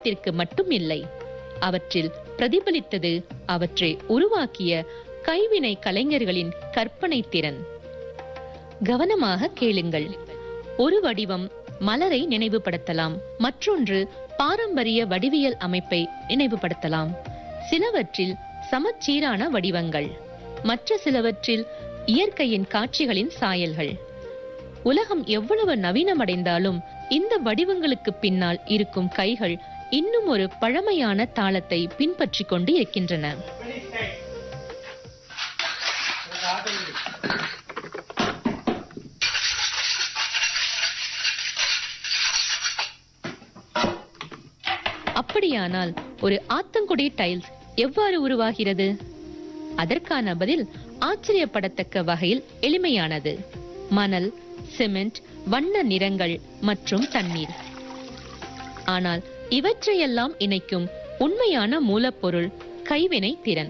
வடிவத்திற்கு மட்டும் இல்லை அவற்றில் பிரதிபலித்தது அவற்றை உருவாக்கிய கைவினை கலைஞர்களின் கற்பனை திறன் கவனமாக கேளுங்கள் ஒரு வடிவம் மலரை நினைவுபடுத்தலாம் மற்றொன்று பாரம்பரிய வடிவியல் அமைப்பை நினைவுபடுத்தலாம் சிலவற்றில் சமச்சீரான வடிவங்கள் மற்ற சிலவற்றில் இயற்கையின் காட்சிகளின் சாயல்கள் உலகம் எவ்வளவு நவீனமடைந்தாலும் இந்த வடிவங்களுக்கு பின்னால் இருக்கும் கைகள் இன்னும் ஒரு பழமையான தாளத்தை பின்பற்றிக் கொண்டு இருக்கின்றன அப்படியானால் ஒரு ஆத்தங்குடி டைல்ஸ் எவ்வாறு உருவாகிறது அதற்கான பதில் ஆச்சரியப்படத்தக்க வகையில் எளிமையானது மணல் சிமெண்ட் வண்ண நிறங்கள் மற்றும் தண்ணீர் ஆனால் இவற்றையெல்லாம் இணைக்கும் உண்மையான மூலப்பொருள் கைவினை திறன்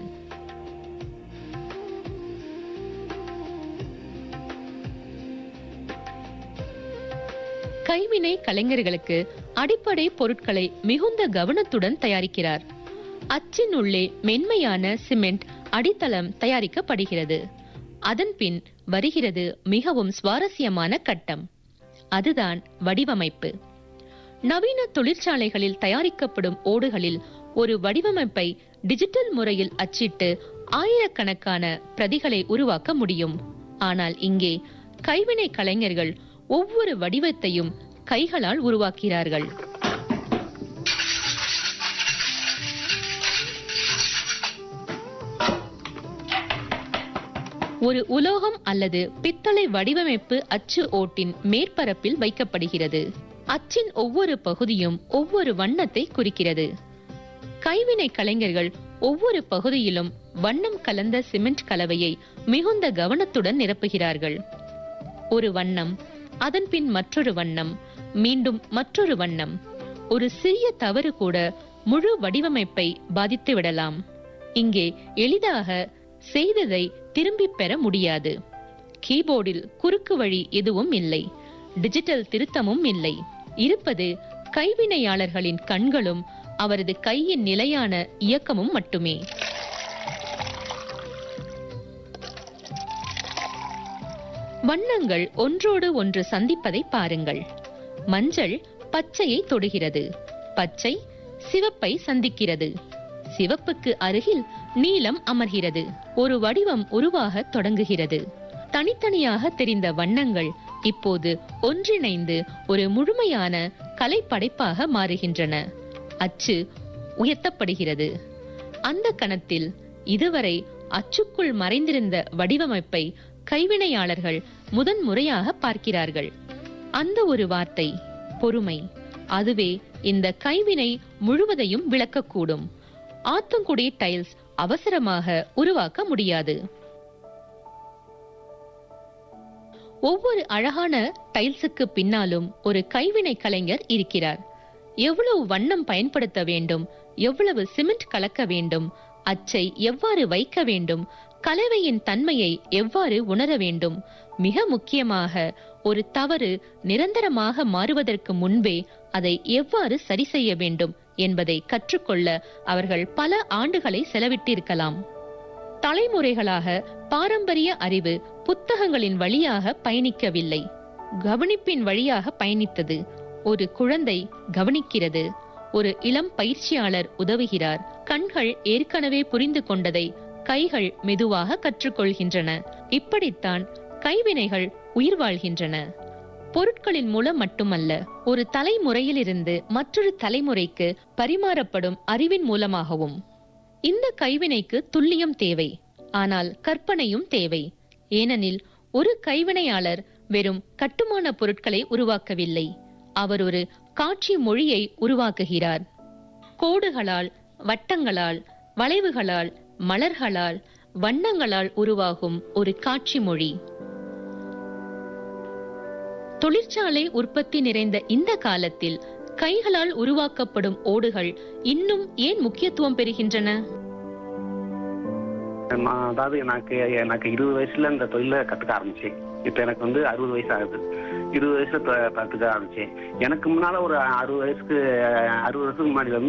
கைவினை கலைஞர்களுக்கு அடிப்படை பொருட்களை மிகுந்த கவனத்துடன் தயாரிக்கிறார் அச்சின் உள்ளே மென்மையான சிமெண்ட் அடித்தளம் தயாரிக்கப்படுகிறது அதன் பின் வருகிறது மிகவும் சுவாரஸ்யமான கட்டம் அதுதான் வடிவமைப்பு நவீன தொழிற்சாலைகளில் தயாரிக்கப்படும் ஓடுகளில் ஒரு வடிவமைப்பை டிஜிட்டல் முறையில் அச்சிட்டு ஆயிரக்கணக்கான பிரதிகளை உருவாக்க முடியும் ஆனால் இங்கே கைவினை கலைஞர்கள் ஒவ்வொரு வடிவத்தையும் கைகளால் உருவாக்கிறார்கள் ஒரு உலோகம் அல்லது பித்தளை வடிவமைப்பு அச்சு ஓட்டின் மேற்பரப்பில் வைக்கப்படுகிறது அச்சின் ஒவ்வொரு பகுதியும் ஒவ்வொரு வண்ணத்தை குறிக்கிறது கைவினை கலைஞர்கள் ஒவ்வொரு பகுதியிலும் வண்ணம் கலந்த சிமெண்ட் கலவையை மிகுந்த கவனத்துடன் நிரப்புகிறார்கள் ஒரு வண்ணம் அதன் பின் மற்றொரு வண்ணம் மீண்டும் மற்றொரு வண்ணம் ஒரு சிறிய தவறு கூட முழு வடிவமைப்பை பாதித்து விடலாம் இங்கே எளிதாக செய்ததை திரும்பிப் பெற முடியாது கீபோர்டில் குறுக்கு வழி எதுவும் இல்லை டிஜிட்டல் திருத்தமும் இல்லை இருப்பது கைவினையாளர்களின் கண்களும் அவரது கையின் நிலையான இயக்கமும் மட்டுமே வண்ணங்கள் ஒன்றோடு ஒன்று சந்திப்பதை பாருங்கள் மஞ்சள் பச்சையை தொடுகிறது பச்சை சிவப்பை சந்திக்கிறது சிவப்புக்கு அருகில் நீலம் அமர்கிறது ஒரு வடிவம் உருவாக தொடங்குகிறது தனித்தனியாக தெரிந்த வண்ணங்கள் இப்போது ஒன்றிணைந்து ஒரு முழுமையான கலைப்படைப்பாக மாறுகின்றன அச்சு உயர்த்தப்படுகிறது அந்த கணத்தில் இதுவரை அச்சுக்குள் மறைந்திருந்த வடிவமைப்பை கைவினையாளர்கள் முதன் முறையாக பார்க்கிறார்கள் அந்த ஒரு வார்த்தை பொறுமை அதுவே இந்த கைவினை முழுவதையும் விளக்கக்கூடும் ஆத்தங்குடி டைல்ஸ் அவசரமாக உருவாக்க முடியாது ஒவ்வொரு அழகான டைல்ஸுக்கு பின்னாலும் ஒரு கைவினை கலைஞர் இருக்கிறார் எவ்வளவு வண்ணம் பயன்படுத்த வேண்டும் எவ்வளவு சிமெண்ட் கலக்க வேண்டும் அச்சை எவ்வாறு வைக்க வேண்டும் கலவையின் தன்மையை எவ்வாறு உணர வேண்டும் மிக முக்கியமாக ஒரு தவறு நிரந்தரமாக மாறுவதற்கு முன்பே அதை எவ்வாறு சரி செய்ய வேண்டும் என்பதை கற்றுக்கொள்ள அவர்கள் பல ஆண்டுகளை செலவிட்டிருக்கலாம் தலைமுறைகளாக பாரம்பரிய அறிவு புத்தகங்களின் வழியாக பயணிக்கவில்லை கவனிப்பின் வழியாக பயணித்தது ஒரு குழந்தை கவனிக்கிறது ஒரு இளம் பயிற்சியாளர் உதவுகிறார் கண்கள் ஏற்கனவே புரிந்து கொண்டதை கைகள் மெதுவாக கற்றுக்கொள்கின்றன இப்படித்தான் கைவினைகள் உயிர் வாழ்கின்றன பொருட்களின் மூலம் மட்டுமல்ல ஒரு தலைமுறையிலிருந்து மற்றொரு தலைமுறைக்கு பரிமாறப்படும் அறிவின் மூலமாகவும் இந்த கைவினைக்கு துல்லியம் தேவை ஆனால் கற்பனையும் தேவை ஏனெனில் ஒரு கைவினையாளர் வெறும் கட்டுமான பொருட்களை உருவாக்கவில்லை அவர் ஒரு காட்சி மொழியை உருவாக்குகிறார் கோடுகளால் வட்டங்களால் வளைவுகளால் மலர்களால் வண்ணங்களால் உருவாகும் ஒரு காட்சி மொழி தொழிற்சாலை உற்பத்தி நிறைந்த இந்த காலத்தில் கைகளால் உருவாக்கப்படும் ஓடுகள் இன்னும் ஏன் முக்கியத்துவம் பெறுகின்றன நான் அதாவது எனக்கு எனக்கு இருபது வயசுல இந்த தொழிலை கத்துக்க ஆரம்பிச்சேன் இப்ப எனக்கு வந்து அறுபது வயசு ஆகுது இருபது வயசுல தொ- கத்துக்க ஆரம்பிச்சேன் எனக்கு முன்னால ஒரு அறுபது வயசுக்கு அறுபது வருஷத்துக்கு முன்னாடி வந்து